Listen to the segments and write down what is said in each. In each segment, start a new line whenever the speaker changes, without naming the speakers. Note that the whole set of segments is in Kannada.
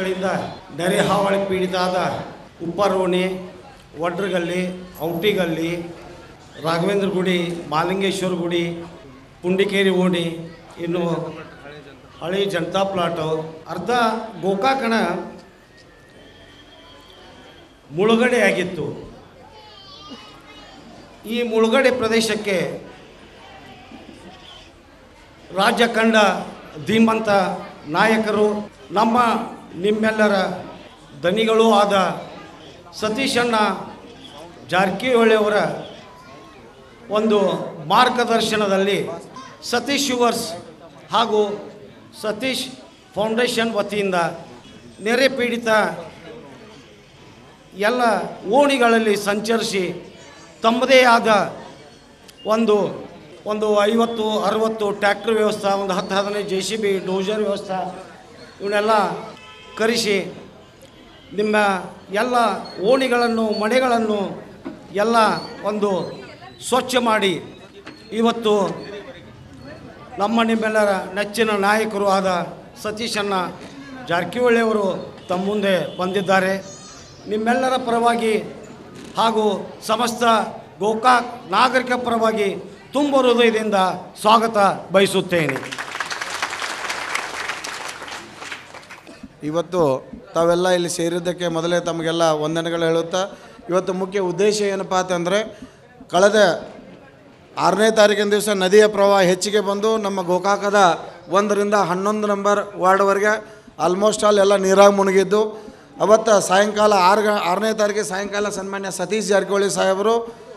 ದಿವಸಗಳಿಂದ ನೆರೆ ಹಾವಳಿ ಪೀಡಿತಾದ ಉಪ್ಪರೋಣಿ ವಡ್ರಗಲ್ಲಿ ಔಟಿಗಲ್ಲಿ ರಾಘವೇಂದ್ರ ಗುಡಿ ಮಾಲಿಂಗೇಶ್ವರ ಗುಡಿ ಪುಂಡಿಕೇರಿ ಓಣಿ ಇನ್ನು ಹಳಿ ಜನತಾ ಪ್ಲಾಟು ಅರ್ಧ ಗೋಕಾಕಣ ಮುಳುಗಡೆ ಆಗಿತ್ತು ಈ ಮುಳುಗಡೆ ಪ್ರದೇಶಕ್ಕೆ ರಾಜ್ಯ ಕಂಡ ಧೀಮಂತ ನಾಯಕರು ನಮ್ಮ ನಿಮ್ಮೆಲ್ಲರ ದನಿಗಳೂ ಆದ ಸತೀಶಣ್ಣ ಜಾರಕಿಹೊಳಿಯವರ ಒಂದು ಮಾರ್ಗದರ್ಶನದಲ್ಲಿ ಸತೀಶ್ ಶುಗರ್ಸ್ ಹಾಗೂ ಸತೀಶ್ ಫೌಂಡೇಶನ್ ವತಿಯಿಂದ ನೆರೆ ಪೀಡಿತ ಎಲ್ಲ ಓಣಿಗಳಲ್ಲಿ ಸಂಚರಿಸಿ ತಮ್ಮದೇ ಆದ ಒಂದು ಒಂದು ಐವತ್ತು ಅರುವತ್ತು ಟ್ಯಾಕ್ಟ್ರ್ ವ್ಯವಸ್ಥೆ ಒಂದು ಹತ್ತು ಹದಿನೈದು ಜೆ ಸಿ ಬಿ ಡೋಜರ್ ವ್ಯವಸ್ಥೆ ಇವನ್ನೆಲ್ಲ ಕರೆಸಿ ನಿಮ್ಮ ಎಲ್ಲ ಓಣಿಗಳನ್ನು ಮನೆಗಳನ್ನು ಎಲ್ಲ ಒಂದು ಸ್ವಚ್ಛ ಮಾಡಿ ಇವತ್ತು ನಮ್ಮ ನಿಮ್ಮೆಲ್ಲರ ನೆಚ್ಚಿನ ನಾಯಕರು ಆದ ಸತೀಶಣ್ಣ ಜಾರಕಿಹೊಳಿಯವರು ತಮ್ಮ ಮುಂದೆ ಬಂದಿದ್ದಾರೆ ನಿಮ್ಮೆಲ್ಲರ ಪರವಾಗಿ ಹಾಗೂ ಸಮಸ್ತ ಗೋಕಾಕ್ ನಾಗರಿಕ ಪರವಾಗಿ ತುಂಬ ಹೃದಯದಿಂದ ಸ್ವಾಗತ ಬಯಸುತ್ತೇನೆ
ಇವತ್ತು ತಾವೆಲ್ಲ ಇಲ್ಲಿ ಸೇರಿದ್ದಕ್ಕೆ ಮೊದಲೇ ತಮಗೆಲ್ಲ ವಂದನೆಗಳು ಹೇಳುತ್ತಾ ಇವತ್ತು ಮುಖ್ಯ ಉದ್ದೇಶ ಏನಪ್ಪ ಅಂತಂದರೆ ಕಳೆದ ಆರನೇ ತಾರೀಕಿನ ದಿವಸ ನದಿಯ ಪ್ರವಾಹ ಹೆಚ್ಚಿಗೆ ಬಂದು ನಮ್ಮ ಗೋಕಾಕದ ಒಂದರಿಂದ ಹನ್ನೊಂದು ನಂಬರ್ ವಾರ್ಡ್ವರೆಗೆ ಆಲ್ಮೋಸ್ಟ್ ಆಲ್ ಎಲ್ಲ ನೀರಾಗಿ ಮುಳುಗಿದ್ದು ಅವತ್ತು ಸಾಯಂಕಾಲ ಆರು ಗ ಆರನೇ ತಾರೀಕಿಗೆ ಸಾಯಂಕಾಲ ಸನ್ಮಾನ್ಯ ಸತೀಶ್ ಜಾರಕಿಹೊಳಿ ಸಾಹೇಬರು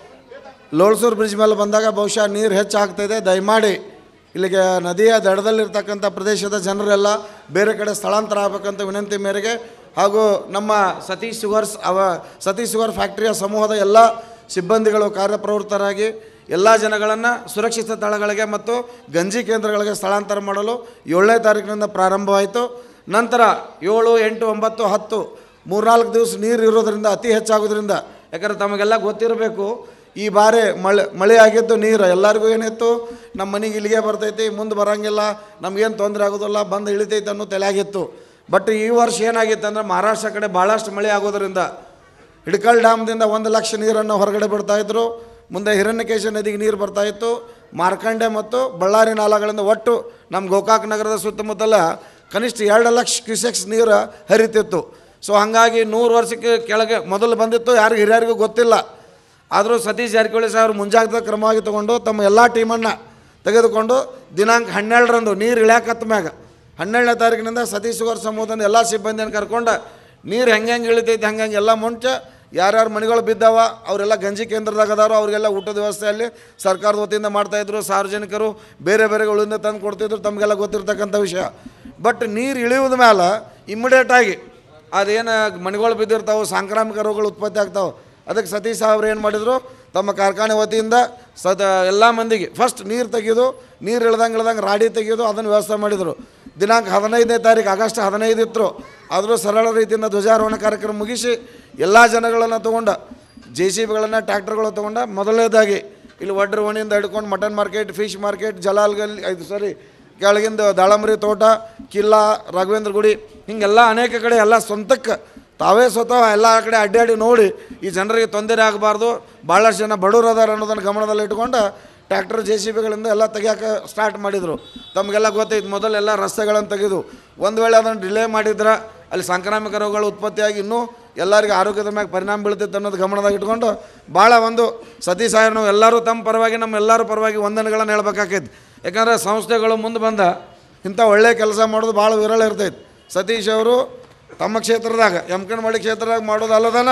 ಲೋಳ್ಸೂರು ಬ್ರಿಡ್ಜ್ ಮೇಲೆ ಬಂದಾಗ ಬಹುಶಃ ನೀರು ಹೆಚ್ಚಾಗ್ತಾಯಿದೆ ದಯಮಾಡಿ ಇಲ್ಲಿಗೆ ನದಿಯ ದಡದಲ್ಲಿರ್ತಕ್ಕಂಥ ಪ್ರದೇಶದ ಜನರೆಲ್ಲ ಬೇರೆ ಕಡೆ ಸ್ಥಳಾಂತರ ಆಗಬೇಕಂತ ವಿನಂತಿ ಮೇರೆಗೆ ಹಾಗೂ ನಮ್ಮ ಸತೀಶ್ ಶುಗರ್ಸ್ ಅವ ಸತೀಶ್ ಶುಗರ್ ಫ್ಯಾಕ್ಟ್ರಿಯ ಸಮೂಹದ ಎಲ್ಲ ಸಿಬ್ಬಂದಿಗಳು ಕಾರ್ಯಪ್ರವೃತ್ತರಾಗಿ ಎಲ್ಲ ಜನಗಳನ್ನು ಸುರಕ್ಷಿತ ಸ್ಥಳಗಳಿಗೆ ಮತ್ತು ಗಂಜಿ ಕೇಂದ್ರಗಳಿಗೆ ಸ್ಥಳಾಂತರ ಮಾಡಲು ಏಳನೇ ತಾರೀಕಿನಿಂದ ಪ್ರಾರಂಭವಾಯಿತು ನಂತರ ಏಳು ಎಂಟು ಒಂಬತ್ತು ಹತ್ತು ಮೂರ್ನಾಲ್ಕು ದಿವಸ ನೀರು ಇರೋದ್ರಿಂದ ಅತಿ ಹೆಚ್ಚಾಗೋದ್ರಿಂದ ಯಾಕಂದ್ರೆ ತಮಗೆಲ್ಲ ಗೊತ್ತಿರಬೇಕು ಈ ಬಾರಿ ಮಳೆ ಮಳೆ ಆಗಿದ್ದು ನೀರು ಎಲ್ಲರಿಗೂ ಏನಿತ್ತು ನಮ್ಮ ಮನೆಗೆ ಇಲ್ಲಿಗೆ ಬರ್ತೈತಿ ಮುಂದೆ ಬರೋಂಗಿಲ್ಲ ನಮಗೇನು ತೊಂದರೆ ಆಗೋದಿಲ್ಲ ಬಂದು ಇಳಿತೈತೆ ಅನ್ನೋ ತಲೆಯಾಗಿತ್ತು ಬಟ್ ಈ ವರ್ಷ ಏನಾಗಿತ್ತು ಅಂದರೆ ಮಹಾರಾಷ್ಟ್ರ ಕಡೆ ಭಾಳಷ್ಟು ಮಳೆ ಆಗೋದ್ರಿಂದ ಹಿಡ್ಕಲ್ ಡ್ಯಾಮ್ದಿಂದ ಒಂದು ಲಕ್ಷ ನೀರನ್ನು ಹೊರಗಡೆ ಬಿಡ್ತಾಯಿದ್ರು ಮುಂದೆ ಹಿರಣ್ಯಕೇಶ ನದಿಗೆ ನೀರು ಬರ್ತಾಯಿತ್ತು ಮಾರ್ಕಂಡೆ ಮತ್ತು ಬಳ್ಳಾರಿ ನಾಲಾಗಳಿಂದ ಒಟ್ಟು ನಮ್ಮ ಗೋಕಾಕ್ ನಗರದ ಸುತ್ತಮುತ್ತಲ ಕನಿಷ್ಠ ಎರಡು ಲಕ್ಷ ಕ್ಯೂಸೆಕ್ಸ್ ನೀರು ಹರಿತಿತ್ತು ಸೊ ಹಾಗಾಗಿ ನೂರು ವರ್ಷಕ್ಕೆ ಕೆಳಗೆ ಮೊದಲು ಬಂದಿತ್ತು ಯಾರಿಗೂ ಹಿರಿಯರಿಗೂ ಗೊತ್ತಿಲ್ಲ ಆದರೂ ಸತೀಶ್ ಜಾರಕಿಹೊಳಿ ಸಾಹೇಬರು ಮುಂಜಾಗ್ರತಾ ಕ್ರಮವಾಗಿ ತಗೊಂಡು ತಮ್ಮ ಎಲ್ಲ ಟೀಮನ್ನು ತೆಗೆದುಕೊಂಡು ದಿನಾಂಕ ಹನ್ನೆರಡರಂದು ನೀರು ಇಳ್ಯಾಕತ್ತ ಮ್ಯಾಗ ಹನ್ನೆರಡನೇ ತಾರೀಕಿನಿಂದ ಸತೀಶ್ ಸುಗರ್ ಸಮೂಹದ ಎಲ್ಲ ಸಿಬ್ಬಂದಿಯನ್ನು ಕರ್ಕೊಂಡು ನೀರು ಹೆಂಗೆ ಹೆಂಗೆ ಇಳಿತೈತಿ ಹಂಗೆ ಹಂಗೆ ಎಲ್ಲ ಮುಂಚೆ ಯಾರ್ಯಾರು ಮನೆಗಳು ಬಿದ್ದಾವ ಅವರೆಲ್ಲ ಗಂಜಿ ಕೇಂದ್ರದಾಗ ಅದಾರೋ ಅವರಿಗೆಲ್ಲ ಊಟದ ವ್ಯವಸ್ಥೆಯಲ್ಲಿ ಸರ್ಕಾರದ ವತಿಯಿಂದ ಮಾಡ್ತಾಯಿದ್ರು ಸಾರ್ವಜನಿಕರು ಬೇರೆ ಬೇರೆಗಳಿಂದ ತಂದು ಕೊಡ್ತಿದ್ರು ತಮಗೆಲ್ಲ ಗೊತ್ತಿರ್ತಕ್ಕಂಥ ವಿಷಯ ಬಟ್ ನೀರು ಇಳಿಯೋದ ಮೇಲೆ ಇಮ್ಮಿಡಿಯೇಟಾಗಿ ಅದೇನು ಮನೆಗಳು ಬಿದ್ದಿರ್ತಾವೆ ಸಾಂಕ್ರಾಮಿಕ ರೋಗಗಳು ಉತ್ಪತ್ತಿ ಆಗ್ತಾವೆ ಅದಕ್ಕೆ ಸತೀಶ್ ಸಾಹೇಬ್ರು ಏನು ಮಾಡಿದರು ತಮ್ಮ ಕಾರ್ಖಾನೆ ವತಿಯಿಂದ ಸದ ಎಲ್ಲ ಮಂದಿಗೆ ಫಸ್ಟ್ ನೀರು ತೆಗೆಯೋದು ನೀರು ಇಳ್ದಂಗೆ ಇಳ್ದಂಗೆ ರಾಡಿ ತೆಗೆಯೋದು ಅದನ್ನು ವ್ಯವಸ್ಥೆ ಮಾಡಿದರು ದಿನಾಂಕ ಹದಿನೈದನೇ ತಾರೀಕು ಆಗಸ್ಟ್ ಹದಿನೈದು ಇತ್ತು ಆದರೂ ಸರಳ ರೀತಿಯಿಂದ ಧ್ವಜಾರೋಹಣ ಕಾರ್ಯಕ್ರಮ ಮುಗಿಸಿ ಎಲ್ಲ ಜನಗಳನ್ನು ತೊಗೊಂಡು ಜೆ ಸಿ ಬಿಗಳನ್ನು ಟ್ರ್ಯಾಕ್ಟರ್ಗಳು ತೊಗೊಂಡು ಮೊದಲನೇದಾಗಿ ಇಲ್ಲಿ ಒಡ್ರ ಓಣಿಯಿಂದ ಹಿಡ್ಕೊಂಡು mutton market fish market Jalalgalli ಇದು ಸಾರಿ ಕೆಳಗಿಂದ ದಾಳಂಬರಿ ತೋಟ ಕಿಲ್ಲಾ ರಾಘವೇಂದ್ರ ಗುಡಿ ಹಿಂಗೆಲ್ಲ ಅನೇಕ ಕಡೆ ಎಲ್ಲ ಸ್ವಂತಕ್ಕೆ ತಾವೇ ಸ್ವತಃ ಎಲ್ಲ ಕಡೆ ಅಡ್ಡಾಡಿ ನೋಡಿ ಈ ಜನರಿಗೆ ತೊಂದರೆ ಆಗಬಾರ್ದು ಭಾಳಷ್ಟು ಜನ ಬಡವರು ಅದಾರ ಅನ್ನೋದನ್ನು ಗಮನದಲ್ಲಿ ಇಟ್ಕೊಂಡು ಟ್ರ್ಯಾಕ್ಟರ್ ಜೆ ಸಿ ಬಿಗಳಿಂದ ಎಲ್ಲ ತೆಗಿಯೋಕೆ ಸ್ಟಾರ್ಟ್ ಮಾಡಿದರು ತಮಗೆಲ್ಲ ಗೊತ್ತೈತೆ ಮೊದಲೆಲ್ಲ ರಸ್ತೆಗಳನ್ನು ತೆಗೆದು ಒಂದು ವೇಳೆ ಅದನ್ನು ಡಿಲೇ ಮಾಡಿದ್ರೆ ಅಲ್ಲಿ ಸಾಂಕ್ರಾಮಿಕ ರೋಗಗಳು ಉತ್ಪತ್ತಿಯಾಗಿ ಇನ್ನೂ ಎಲ್ಲರಿಗೂ ಆರೋಗ್ಯದ ಮ್ಯಾಗ ಪರಿಣಾಮ ಬೀಳ್ತೈತೆ ಅನ್ನೋದು ಗಮನದಾಗ ಇಟ್ಕೊಂಡು ಭಾಳ ಒಂದು ಸತೀಶ್ ಸಾಹೇಬ್ ನಾವು ಎಲ್ಲರೂ ತಮ್ಮ ಪರವಾಗಿ ನಮ್ಮ ಎಲ್ಲರ ಪರವಾಗಿ ವಂದನೆಗಳನ್ನು ಹೇಳ್ಬೇಕಾಕೈತಿ ಯಾಕಂದರೆ ಸಂಸ್ಥೆಗಳು ಮುಂದೆ ಬಂದ ಇಂಥ ಒಳ್ಳೆಯ ಕೆಲಸ ಮಾಡೋದು ಭಾಳ ವಿರಳ ಇರ್ತೈತೆ ಸತೀಶ್ ಅವರು ತಮ್ಮ ಕ್ಷೇತ್ರದಾಗ ಯಮಕನಮಳ್ಳಿ ಕ್ಷೇತ್ರದಾಗ ಮಾಡೋದು ಅಲ್ಲದನ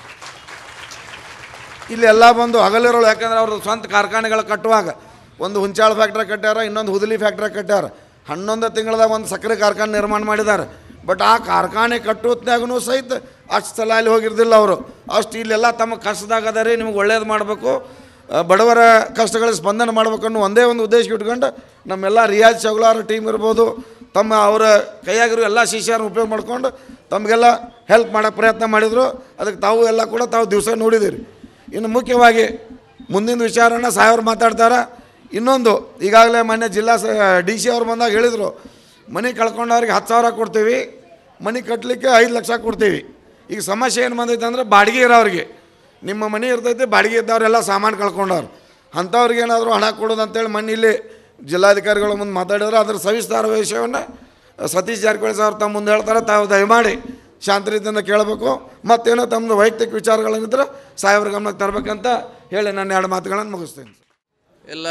ಇಲ್ಲಿ ಎಲ್ಲ ಬಂದು ಹಗಲಿರೋಳು ಯಾಕಂದ್ರೆ ಅವ್ರದ್ದು ಸ್ವಂತ ಕಾರ್ಖಾನೆಗಳು ಕಟ್ಟುವಾಗ ಒಂದು ಹುಂಚಾಳ ಫ್ಯಾಕ್ಟ್ರಿ ಕಟ್ಟ್ಯಾರ ಇನ್ನೊಂದು ಹುದಲಿ ಫ್ಯಾಕ್ಟ್ರಿ ಕಟ್ಟ್ಯಾರ ಹನ್ನೊಂದು ತಿಂಗಳದಾಗ ಒಂದು ಸಕ್ಕರೆ ಕಾರ್ಖಾನೆ ನಿರ್ಮಾಣ ಮಾಡಿದ್ದಾರೆ ಬಟ್ ಆ ಕಾರ್ಖಾನೆ ಕಟ್ಟುತ್ನಾಗೂ ಸಹಿತ ಅಷ್ಟು ಸಲ ಅಲ್ಲಿ ಹೋಗಿರ್ದಿಲ್ಲ ಅವರು ಅಷ್ಟು ಇಲ್ಲೆಲ್ಲ ತಮ್ಮ ಕಷ್ಟದಾಗ ಅದ ನಿಮ್ಗೆ ಒಳ್ಳೇದು ಮಾಡಬೇಕು ಆ, ಬಡವರ ಕಷ್ಟಗಳಿಗೆ ಸ್ಪಂದನೆ ಮಾಡ್ಬೇಕು ಅನ್ನೋ ಒಂದೇ ಒಂದು ಉದ್ದೇಶ ಇಟ್ಕೊಂಡು ನಮ್ಮೆಲ್ಲ ರಿಯಾಜ್ ಚೌಲಾರ ಟೀಮ್ ಇರ್ಬೋದು ತಮ್ಮ ಅವರ ಕೈಯಾಗಿರೋ ಎಲ್ಲ ಶಿಷ್ಯರನ್ನ ಉಪಯೋಗ ಮಾಡ್ಕೊಂಡು ತಮಗೆಲ್ಲ ಹೆಲ್ಪ್ ಮಾಡೋಕ್ಕೆ ಪ್ರಯತ್ನ ಮಾಡಿದರು ಅದಕ್ಕೆ ತಾವು ಎಲ್ಲ ಕೂಡ ತಾವು ದಿವಸ ನೋಡಿದ್ದೀರಿ ಇನ್ನು ಮುಖ್ಯವಾಗಿ ಮುಂದಿನ ವಿಚಾರನ ಸಾಹೇಬ್ರು ಮಾತಾಡ್ತಾರೆ ಇನ್ನೊಂದು ಈಗಾಗಲೇ ಮೊನ್ನೆ ಜಿಲ್ಲಾ ಸ ಡಿ ಸಿ ಅವ್ರು ಬಂದಾಗ ಹೇಳಿದರು ಮನೆ ಕಳ್ಕೊಂಡವ್ರಿಗೆ ಹತ್ತು ಸಾವಿರ ಕೊಡ್ತೀವಿ ಮನೆ ಕಟ್ಟಲಿಕ್ಕೆ ಐದು ಲಕ್ಷ ಕೊಡ್ತೀವಿ ಈಗ ಸಮಸ್ಯೆ ಏನು ಬಂದೈತೆ ಅಂದರೆ ಬಾಡಿಗೆ ಇರೋರಿಗೆ ನಿಮ್ಮ ಮನೆ ಇರ್ತೈತೆ ಬಾಡಿಗೆ ಇದ್ದವರೆಲ್ಲ ಸಾಮಾನು ಕಳ್ಕೊಂಡವ್ರು ಅಂಥವ್ರಿಗೆ ಏನಾದರೂ ಹಣ ಕೊಡೋದು ಅಂತೇಳಿ ಮನೆ ಇಲ್ಲಿ ಜಿಲ್ಲಾಧಿಕಾರಿಗಳ ಮುಂದೆ ಮಾತಾಡಿದ್ರೆ ಅದ್ರ ಸವಿಸ್ತಾರ ವಿಷಯವನ್ನು ಸತೀಶ್ ಜಾರಕಿಹೊಳಿ ಸರ್ ತಮ್ಮ ಮುಂದೆ ಹೇಳ್ತಾರೆ ತಾವು ದಯಮಾಡಿ ಶಾಂತ ರೀತಿಯಿಂದ ಕೇಳಬೇಕು ಮತ್ತೇನೋ ತಮ್ಮದು ವೈಯಕ್ತಿಕ ವಿಚಾರಗಳನ್ನಿದ್ರೆ ಸಾಹೇಬ್ರ ಗಮನಕ್ಕೆ ತರಬೇಕಂತ ಹೇಳಿ ನನ್ನ ಎರಡು ಮಾತುಗಳನ್ನು ಮುಗಿಸ್ತೇನೆ
ಎಲ್ಲ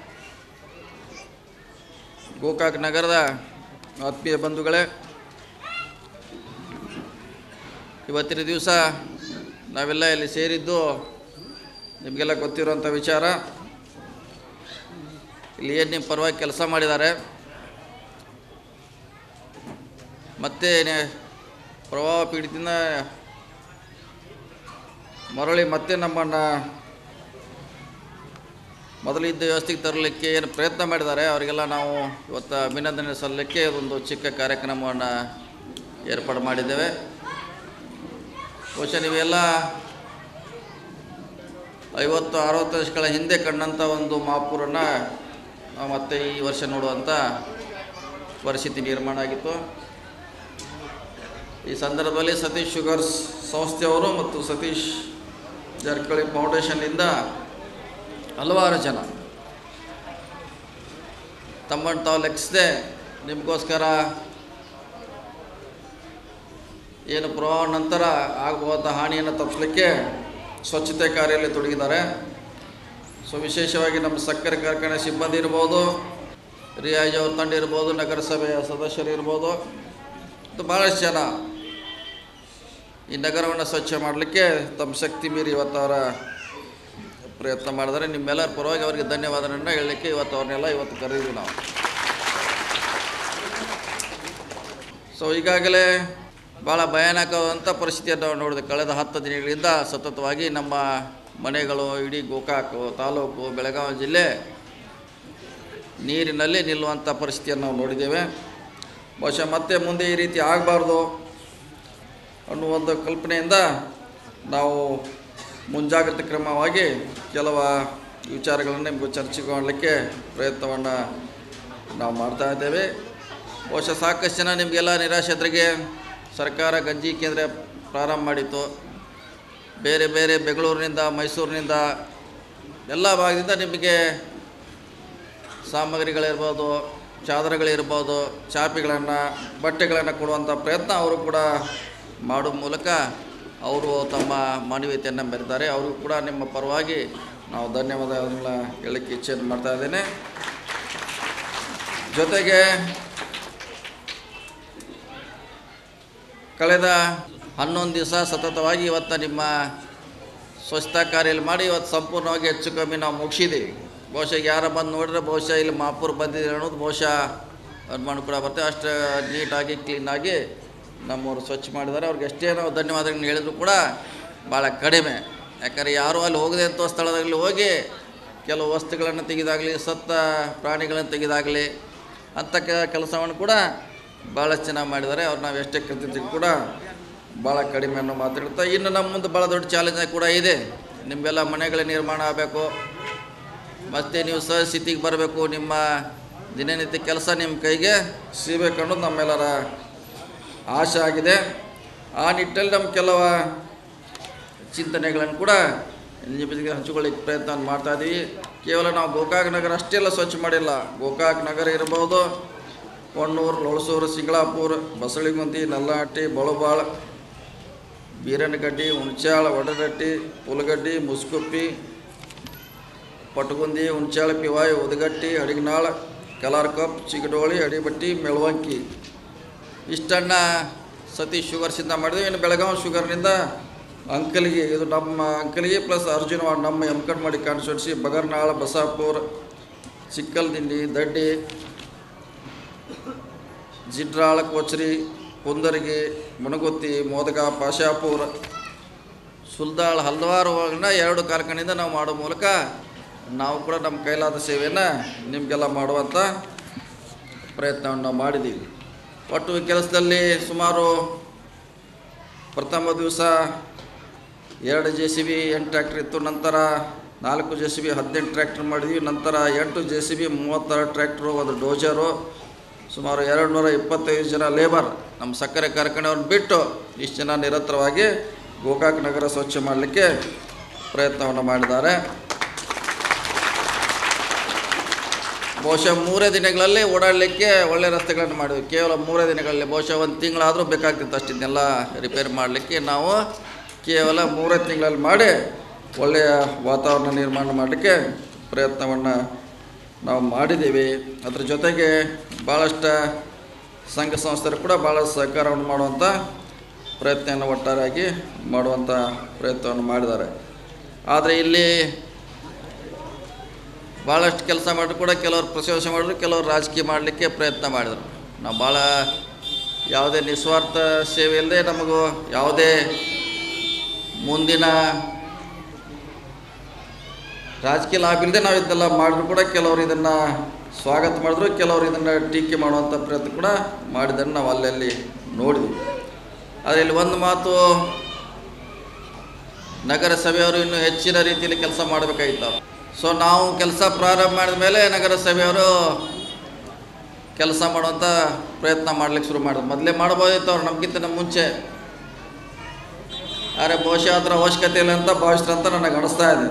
ಗೋಕಾಕ್ ನಗರದ ಆತ್ಮೀಯ ಬಂಧುಗಳೇ ಇವತ್ತಿನ ದಿವಸ ನಾವೆಲ್ಲ ಇಲ್ಲಿ ಸೇರಿದ್ದು ನಿಮಗೆಲ್ಲ ಗೊತ್ತಿರುವಂಥ ವಿಚಾರ ಇಲ್ಲಿ ಏನು ನಿಮ್ಮ ಪರವಾಗಿ ಕೆಲಸ ಮಾಡಿದ್ದಾರೆ ಮತ್ತೆ ನೆ- ಪ್ರವಾಹ ಪೀಡಿತದಿಂದ ಮರಳಿ ಮತ್ತೆ ನಮ್ಮನ್ನು ಮೊದಲಿದ್ದ ವ್ಯವಸ್ಥೆಗೆ ತರಲಿಕ್ಕೆ ಏನು ಪ್ರಯತ್ನ ಮಾಡಿದ್ದಾರೆ ಅವರಿಗೆಲ್ಲ ನಾವು ಇವತ್ತು ಅಭಿನಂದನೆ ಸಲ್ಲಲಿಕ್ಕೆ ಒಂದು ಚಿಕ್ಕ ಕಾರ್ಯಕ್ರಮವನ್ನು ಏರ್ಪಾಡು ಮಾಡಿದ್ದೇವೆ ಬಹುಶಃ ನೀವೆಲ್ಲ ಐವತ್ತು ಅರವತ್ತು ವರ್ಷಗಳ ಹಿಂದೆ ಕಂಡಂಥ ಒಂದು ಮಹಾಪೂರನ್ನು ನಾವು ಮತ್ತೆ ಈ ವರ್ಷ ನೋಡುವಂಥ ಪರಿಸ್ಥಿತಿ ನಿರ್ಮಾಣ ಆಗಿತ್ತು ಈ ಸಂದರ್ಭದಲ್ಲಿ ಸತೀಶ್ ಶುಗರ್ಸ್ ಸಂಸ್ಥೆಯವರು ಮತ್ತು ಸತೀಶ್ ಜಾರಕಿಹೊಳಿ ಫೌಂಡೇಶನ್ನಿಂದ ಹಲವಾರು ಜನ ತಮ್ಮನ್ನು ತಾವು ಲೆಕ್ಕಿಸದೆ ನಿಮಗೋಸ್ಕರ ಏನು ಪ್ರವಾಹ ನಂತರ ಆಗಬಹುದ ಹಾನಿಯನ್ನು ತಪ್ಪಿಸಲಿಕ್ಕೆ ಸ್ವಚ್ಛತೆ ಕಾರ್ಯದಲ್ಲಿ ತೊಡಗಿದ್ದಾರೆ ಸೊ ವಿಶೇಷವಾಗಿ ನಮ್ಮ ಸಕ್ಕರೆ ಕಾರ್ಖಾನೆ ಸಿಬ್ಬಂದಿ ಇರ್ಬೋದು ರಿಯಾಜ್ ಅವ್ರ ತಂಡ ಇರ್ಬೋದು ನಗರಸಭೆಯ ಸದಸ್ಯರು ಇರ್ಬೋದು ಮತ್ತು ಭಾಳಷ್ಟು ಜನ ಈ ನಗರವನ್ನು ಸ್ವಚ್ಛ ಮಾಡಲಿಕ್ಕೆ ತಮ್ಮ ಶಕ್ತಿ ಮೀರಿ ಇವತ್ತು ಅವರ ಪ್ರಯತ್ನ ಮಾಡಿದರೆ ನಿಮ್ಮೆಲ್ಲರ ಪರವಾಗಿ ಅವರಿಗೆ ಧನ್ಯವಾದಗಳನ್ನು ಹೇಳಲಿಕ್ಕೆ ಇವತ್ತು ಅವ್ರನ್ನೆಲ್ಲ ಇವತ್ತು ಕರೆದಿದ್ದೀವಿ ನಾವು ಸೊ ಈಗಾಗಲೇ ಭಾಳ ಭಯಾನಕವಾದಂಥ ಪರಿಸ್ಥಿತಿಯನ್ನು ನಾವು ನೋಡಿದೆ ಕಳೆದ ಹತ್ತು ದಿನಗಳಿಂದ ಸತತವಾಗಿ ನಮ್ಮ ಮನೆಗಳು ಇಡೀ ಗೋಕಾಕ್ ತಾಲೂಕು ಬೆಳಗಾವಿ ಜಿಲ್ಲೆ ನೀರಿನಲ್ಲಿ ನಿಲ್ಲುವಂಥ ಪರಿಸ್ಥಿತಿಯನ್ನು ನಾವು ನೋಡಿದ್ದೇವೆ ಬಹುಶಃ ಮತ್ತೆ ಮುಂದೆ ಈ ರೀತಿ ಆಗಬಾರ್ದು ಅನ್ನುವ ಒಂದು ಕಲ್ಪನೆಯಿಂದ ನಾವು ಮುಂಜಾಗ್ರತೆ ಕ್ರಮವಾಗಿ ಕೆಲವು ವಿಚಾರಗಳನ್ನು ನಿಮಗೂ ಚರ್ಚೆ ಮಾಡಲಿಕ್ಕೆ ಪ್ರಯತ್ನವನ್ನು ನಾವು ಮಾಡ್ತಾ ಇದ್ದೇವೆ ಬಹುಶಃ ಸಾಕಷ್ಟು ಜನ ನಿಮಗೆಲ್ಲ ನಿರಾಶ್ರಿತರಿಗೆ ಸರ್ಕಾರ ಗಂಜಿ ಕೇಂದ್ರ ಪ್ರಾರಂಭ ಮಾಡಿತ್ತು ಬೇರೆ ಬೇರೆ ಬೆಂಗಳೂರಿನಿಂದ ಮೈಸೂರಿನಿಂದ ಎಲ್ಲ ಭಾಗದಿಂದ ನಿಮಗೆ ಸಾಮಗ್ರಿಗಳಿರ್ಬೋದು ಚಾದರಗಳಿರ್ಬೋದು ಚಾಪಿಗಳನ್ನು ಬಟ್ಟೆಗಳನ್ನು ಕೊಡುವಂಥ ಪ್ರಯತ್ನ ಅವರು ಕೂಡ ಮಾಡುವ ಮೂಲಕ ಅವರು ತಮ್ಮ ಮಾನವೀಯತೆಯನ್ನು ಮೆರೆದ್ದಾರೆ ಅವರು ಕೂಡ ನಿಮ್ಮ ಪರವಾಗಿ ನಾವು ಧನ್ಯವಾದಗಳನ್ನ ಹೇಳಕ್ಕೆ ಇಚ್ಛೆಯನ್ನು ಮಾಡ್ತಾ ಇದ್ದೇನೆ ಜೊತೆಗೆ ಕಳೆದ ಹನ್ನೊಂದು ದಿವಸ ಸತತವಾಗಿ ಇವತ್ತು ನಿಮ್ಮ ಸ್ವಚ್ಛತಾ ಕಾರ್ಯಲ್ಲಿ ಮಾಡಿ ಇವತ್ತು ಸಂಪೂರ್ಣವಾಗಿ ಹೆಚ್ಚು ಕಮ್ಮಿ ನಾವು ಮುಗಿಸಿದ್ದೀವಿ ಬಹುಶಃ ಯಾರ ಬಂದು ನೋಡಿದ್ರೆ ಬಹುಶಃ ಇಲ್ಲಿ ಮಾಪುರ್ ಬಂದಿದ್ದೀರಿ ಅನ್ನೋದು ಬಹುಶಃ ಅನುಮಾನ ಕೂಡ ಬರ್ತೇವೆ ಅಷ್ಟು ನೀಟಾಗಿ ಕ್ಲೀನಾಗಿ ನಮ್ಮವರು ಸ್ವಚ್ಛ ಮಾಡಿದ್ದಾರೆ ಅವ್ರಿಗೆ ಎಷ್ಟೇ ನಾವು ಧನ್ಯವಾದಗಳನ್ನ ಹೇಳಿದ್ರು ಕೂಡ ಭಾಳ ಕಡಿಮೆ ಯಾಕಂದರೆ ಯಾರೂ ಅಲ್ಲಿ ಹೋಗದೆ ಅಂತ ಸ್ಥಳದಲ್ಲಿ ಹೋಗಿ ಕೆಲವು ವಸ್ತುಗಳನ್ನು ತೆಗೆದಾಗಲಿ ಸತ್ತ ಪ್ರಾಣಿಗಳನ್ನು ತೆಗೆದಾಗಲಿ ಅಂಥ ಕೆ- ಕೆಲಸವನ್ನು ಕೂಡ ಭಾಳಷ್ಟು ಚೆನ್ನಾಗಿ ಮಾಡಿದ್ದಾರೆ ಅವ್ರು ನಾವು ಎಷ್ಟೇ ಕೃತಿಗಳು ಕೂಡ ಭಾಳ ಕಡಿಮೆ ಅನ್ನೋ ಮಾತಾಡ್ತಾ ಇನ್ನು ನಮ್ಮ ಮುಂದೆ ಭಾಳ ದೊಡ್ಡ ಚಾಲೆಂಜ್ ಕೂಡ ಇದೆ ನಿಮಗೆಲ್ಲ ಮನೆಗಳ ನಿರ್ಮಾಣ ಆಗಬೇಕು ಮತ್ತು ನೀವು ಸಹಸ್ಥಿತಿಗೆ ಬರಬೇಕು ನಿಮ್ಮ ದಿನನಿತ್ಯ ಕೆಲಸ ನಿಮ್ಮ ಕೈಗೆ ಸಿಗಬೇಕು ಅನ್ನೋದು ನಮ್ಮೆಲ್ಲರ ಆಸೆ ಆಗಿದೆ ಆ ನಿಟ್ಟಲ್ಲಿ ನಮ್ಮ ಕೆಲವು ಚಿಂತನೆಗಳನ್ನು ಕೂಡ ನಿಮ್ಮ ಜೊತೆಗೆ ಹಂಚಿಕೊಳ್ಳಿಕ್ಕೆ ಪ್ರಯತ್ನ ಮಾಡ್ತಾ ಇದ್ದೀವಿ ಕೇವಲ ನಾವು ಗೋಕಾಕ್ ನಗರ ಅಷ್ಟೇ ಎಲ್ಲ ಸ್ವಚ್ಛ ಮಾಡಿಲ್ಲ ಗೋಕಾಕ್ ನಗರ ಇರ್ಬೋದು ಹೊನ್ನೂರು ಲೋಳಸೂರು ಸಿಂಗಳಾಪುರ ಬಸಳಿಗುಂದಿ ನಲ್ಲಹಟ್ಟಿ ಬಳಬಾಳ ಬೀರನಗಡ್ಡಿ ಹುಣಚಾಳ ವಡಗಟ್ಟಿ ಪುಲಗಡ್ಡಿ ಮುಸ್ಕುಪ್ಪಿ ಪಟಗುಂದಿ ಹುಣಚಾಳ ಪಿವಾಯ್ ಉದಗಟ್ಟಿ ಅಡಿಗನಾಳ ಕಲಾರ್ಕಪ್ ಚಿಗಡೋಳಿ ಅಡಿಬಟ್ಟಿ ಮೆಳವಂಕಿ ಇಷ್ಟನ್ನು ಸತೀಶ್ ಶುಗರ್ಸಿಂದ ಮಾಡಿದ್ವಿ ಇನ್ನು ಬೆಳಗಾವಿ ಶುಗರ್ನಿಂದ ಅಂಕಲಿಗೆ ಇದು ನಮ್ಮ ಅಂಕಲಿಗೆ ಪ್ಲಸ್ ಅರ್ಜುನವಾಡ ನಮ್ಮ ಎಮ್ಕಡ್ಮಡಿ ಕಾನ್ಸ್ಟಿಟ್ಯೂನ್ಸಿ ಬಗರ್ನಾಳ ಬಸಾಪುರ ಚಿಕ್ಕಲ್ದಿಂಡಿ ದಡ್ಡಿ ಜಿಡ್ರಾಳ ಕೋಚರಿ ಕುಂದರ್ಗಿ ಮುನಗುತ್ತಿ ಮೋದಕ ಪಾಶಾಪುರ ಸುಲ್ದಾಳ್ ಹಲವಾರು ಒಳಗಡೆ ಎರಡು ಕಾರ್ಖಾನೆಯಿಂದ ನಾವು ಮಾಡೋ ಮೂಲಕ ನಾವು ಕೂಡ ನಮ್ಮ ಕೈಲಾದ ಸೇವೆಯನ್ನು ನಿಮಗೆಲ್ಲ ಮಾಡುವಂಥ ಪ್ರಯತ್ನವನ್ನು ನಾವು ಮಾಡಿದ್ದೀವಿ ಒಟ್ಟು ಈ ಕೆಲಸದಲ್ಲಿ ಸುಮಾರು ಪ್ರಥಮ ದಿವಸ ಎರಡು ಜೆ ಸಿ ಬಿ ಎಂಟು ಟ್ರ್ಯಾಕ್ಟರ್ ಇತ್ತು ನಂತರ ನಾಲ್ಕು ಜೆ ಸಿ ಬಿ ಹದಿನೆಂಟು ಟ್ರ್ಯಾಕ್ಟರ್ ಮಾಡಿದ್ವಿ ನಂತರ ಎಂಟು ಜೆ ಸಿ ಬಿ ಮೂವತ್ತಾರು ಟ್ರ್ಯಾಕ್ಟ್ರು ಒಂದು ಡೋಜರು ಸುಮಾರು ಎರಡು ನೂರ ಇಪ್ಪತ್ತೈದು ಜನ ಲೇಬರ್ ನಮ್ಮ ಸಕ್ಕರೆ ಕಾರ್ಖಾನೆಯವ್ರನ್ನ ಬಿಟ್ಟು ಇಷ್ಟು ಜನ ನಿರಂತರವಾಗಿ ಗೋಕಾಕ್ ನಗರ ಸ್ವಚ್ಛ ಮಾಡಲಿಕ್ಕೆ ಪ್ರಯತ್ನವನ್ನು ಮಾಡಿದ್ದಾರೆ ಬಹುಶಃ ಮೂರೇ ದಿನಗಳಲ್ಲಿ ಓಡಾಡಲಿಕ್ಕೆ ಒಳ್ಳೆ ರಸ್ತೆಗಳನ್ನು ಮಾಡಿದ್ವಿ ಕೇವಲ ಮೂರೇ ದಿನಗಳಲ್ಲಿ ಬಹುಶಃ ಒಂದು ತಿಂಗಳಾದರೂ ಬೇಕಾಗ್ತಿತ್ತು ಅಷ್ಟಿದ್ದೆಲ್ಲ ರಿಪೇರಿ ಮಾಡಲಿಕ್ಕೆ ನಾವು ಕೇವಲ ಮೂರೇ ತಿಂಗಳಲ್ಲಿ ಮಾಡಿ ಒಳ್ಳೆಯ ವಾತಾವರಣ ನಿರ್ಮಾಣ ಮಾಡಲಿಕ್ಕೆ ಪ್ರಯತ್ನವನ್ನು ನಾವು ಮಾಡಿದ್ದೀವಿ ಅದ್ರ ಜೊತೆಗೆ ಭಾಳಷ್ಟು ಸಂಘ ಸಂಸ್ಥೆರು ಕೂಡ ಭಾಳ ಸಹಕಾರವನ್ನು ಮಾಡುವಂಥ ಪ್ರಯತ್ನವನ್ನು ಒಟ್ಟಾರೆಯಾಗಿ ಮಾಡುವಂಥ ಪ್ರಯತ್ನವನ್ನು ಮಾಡಿದ್ದಾರೆ ಆದರೆ ಇಲ್ಲಿ ಭಾಳಷ್ಟು ಕೆಲಸ ಮಾಡಿದ್ರು ಕೂಡ ಕೆಲವರು ಪ್ರಶಂಸೆ ಮಾಡಿದ್ರು ಕೆಲವರು ರಾಜಕೀಯ ಮಾಡಲಿಕ್ಕೆ ಪ್ರಯತ್ನ ಮಾಡಿದರು ನಾವು ಭಾಳ ಯಾವುದೇ ನಿಸ್ವಾರ್ಥ ಸೇವೆ ಇಲ್ಲದೆ ನಮಗೂ ಯಾವುದೇ ಮುಂದಿನ ರಾಜಕೀಯ ಲಾಭ ಇಲ್ಲದೆ ನಾವು ಇದನ್ನೆಲ್ಲ ಮಾಡಿದ್ರು ಕೂಡ ಕೆಲವರು ಇದನ್ನು ಸ್ವಾಗತ ಮಾಡಿದ್ರು ಕೆಲವರು ಇದನ್ನು ಟೀಕೆ ಮಾಡುವಂಥ ಪ್ರಯತ್ನ ಕೂಡ ಮಾಡಿದ್ದನ್ನು ನಾವು ಅಲ್ಲಲ್ಲಿ ನೋಡಿದ್ವಿ ಆದರೆ ಇಲ್ಲಿ ಒಂದು ಮಾತು ನಗರಸಭೆಯವರು ಇನ್ನೂ ಹೆಚ್ಚಿನ ರೀತಿಯಲ್ಲಿ ಕೆಲಸ ಮಾಡಬೇಕಾಗಿತ್ತು ಸೊ ನಾವು ಕೆಲಸ ಪ್ರಾರಂಭ ಮಾಡಿದ ಮೇಲೆ ನಗರಸಭೆಯವರು ಕೆಲಸ ಮಾಡುವಂಥ ಪ್ರಯತ್ನ ಮಾಡ್ಲಿಕ್ಕೆ ಶುರು ಮಾಡಿದ್ರು ಮೊದಲೇ ಮಾಡ್ಬೋದಿತ್ತು ಅವ್ರು ನಮಗಿಂತ ಮುಂಚೆ ಆದರೆ ಬಹುಶಃ ಅದರ ಅವಶ್ಯಕತೆ ಇಲ್ಲ ಅಂತ ಭಾವಿಸ್ತಾರೆ ಅಂತ ನನಗೆ ಅನಿಸ್ತಾ ಇದೆ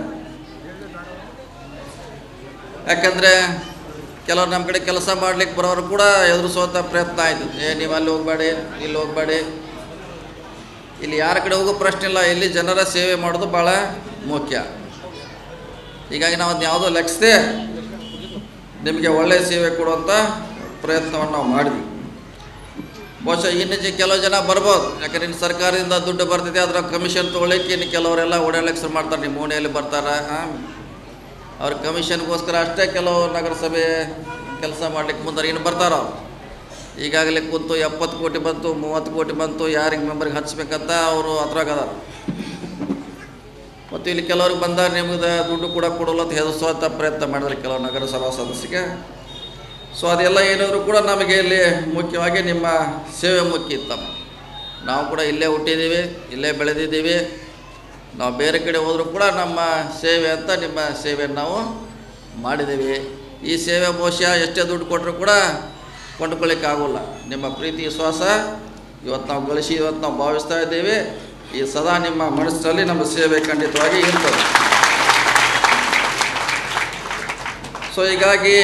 ಯಾಕಂದರೆ ಕೆಲವ್ರು ನಮ್ಮ ಕಡೆ ಕೆಲಸ ಮಾಡ್ಲಿಕ್ಕೆ ಬರೋರು ಕೂಡ ಎದುರಿಸುವಂಥ ಪ್ರಯತ್ನ ಆಯಿತು ಏ ನೀವು ಅಲ್ಲಿ ಹೋಗಬೇಡಿ ಇಲ್ಲಿ ಹೋಗಬೇಡಿ ಇಲ್ಲಿ ಯಾರ ಕಡೆ ಹೋಗೋ ಪ್ರಶ್ನೆ ಇಲ್ಲ ಇಲ್ಲಿ ಜನರ ಸೇವೆ ಮಾಡೋದು ಭಾಳ ಮುಖ್ಯ ಹೀಗಾಗಿ ನಾವು ಅದನ್ನ ಯಾವುದೋ ಲೆಕ್ಸದೆ ನಿಮಗೆ ಒಳ್ಳೆಯ ಸೇವೆ ಕೊಡುವಂಥ ಪ್ರಯತ್ನವನ್ನು ನಾವು ಮಾಡಿದ್ವಿ ಬಹುಶಃ ಇನ್ನು ಜ ಕೆಲವು ಜನ ಬರ್ಬೋದು ಯಾಕಂದ್ರೆ ಇನ್ನು ಸರ್ಕಾರದಿಂದ ದುಡ್ಡು ಬರ್ತಿದೆ ಅದರ ಕಮಿಷನ್ ತೊಗೊಳ್ಳಿಕ್ಕೆ ಇನ್ನು ಕೆಲವರೆಲ್ಲ ಓಡಾಡ್ಲಿಕ್ಕೆ ಶುರು ಮಾಡ್ತಾರೆ ನಿಮ್ಮ ಓಣಿಯಲ್ಲಿ ಬರ್ತಾರೆ ಅವ್ರ ಕಮಿಷನ್ಗೋಸ್ಕರ ಅಷ್ಟೇ ಕೆಲವು ನಗರಸಭೆ ಕೆಲಸ ಮಾಡ್ಲಿಕ್ಕೆ ಮುಂದೆ ಇನ್ನು ಬರ್ತಾರ ಅವ್ರು ಈಗಾಗಲೇ ಕೂತು ಎಪ್ಪತ್ತು ಕೋಟಿ ಬಂತು ಮೂವತ್ತು ಕೋಟಿ ಬಂತು ಯಾರಿಗೆ ಮೆಂಬರ್ಗೆ ಹಚ್ಬೇಕಂತ ಅವರು ಅದ್ರಾಗ ಅದಾರ ಮತ್ತು ಇಲ್ಲಿ ಕೆಲವ್ರಿಗೆ ಬಂದಾಗ ನಿಮಗೆ ದುಡ್ಡು ಕೂಡ ಕೊಡಲ್ಲ ಅಂತ ಹೆದರ್ಸುವಂಥ ಪ್ರಯತ್ನ ಮಾಡಿದ್ರೆ ಕೆಲವು ನಗರಸಭಾ ಸದಸ್ಯರಿಗೆ ಸೊ ಅದೆಲ್ಲ ಏನಾದರೂ ಕೂಡ ನಮಗೆ ಇಲ್ಲಿ ಮುಖ್ಯವಾಗಿ ನಿಮ್ಮ ಸೇವೆ ಮುಖ್ಯ ಇತ್ತಮ್ಮ ನಾವು ಕೂಡ ಇಲ್ಲೇ ಹುಟ್ಟಿದ್ದೀವಿ ಇಲ್ಲೇ ಬೆಳೆದಿದ್ದೀವಿ ನಾವು ಬೇರೆ ಕಡೆ ಹೋದರೂ ಕೂಡ ನಮ್ಮ ಸೇವೆ ಅಂತ ನಿಮ್ಮ ಸೇವೆಯನ್ನು ನಾವು ಮಾಡಿದ್ದೀವಿ ಈ ಸೇವೆ ಬಹುಶಃ ಎಷ್ಟೇ ದುಡ್ಡು ಕೊಟ್ಟರು ಕೂಡ ಕೊಂಡ್ಕೊಳ್ಳಿಕ್ಕೆ ಆಗೋಲ್ಲ ನಿಮ್ಮ ಪ್ರೀತಿ ವಿಶ್ವಾಸ ಇವತ್ತು ನಾವು ಗಳಿಸಿ ಇವತ್ತು ನಾವು ಭಾವಿಸ್ತಾ ಇದ್ದೀವಿ ಈ ಸದಾ ನಿಮ್ಮ ಮನಸ್ಸಿನಲ್ಲಿ ನಮ್ಮ ಸೇವೆ ಖಂಡಿತವಾಗಿ ಇರ್ತದೆ ಸೊ ಹೀಗಾಗಿ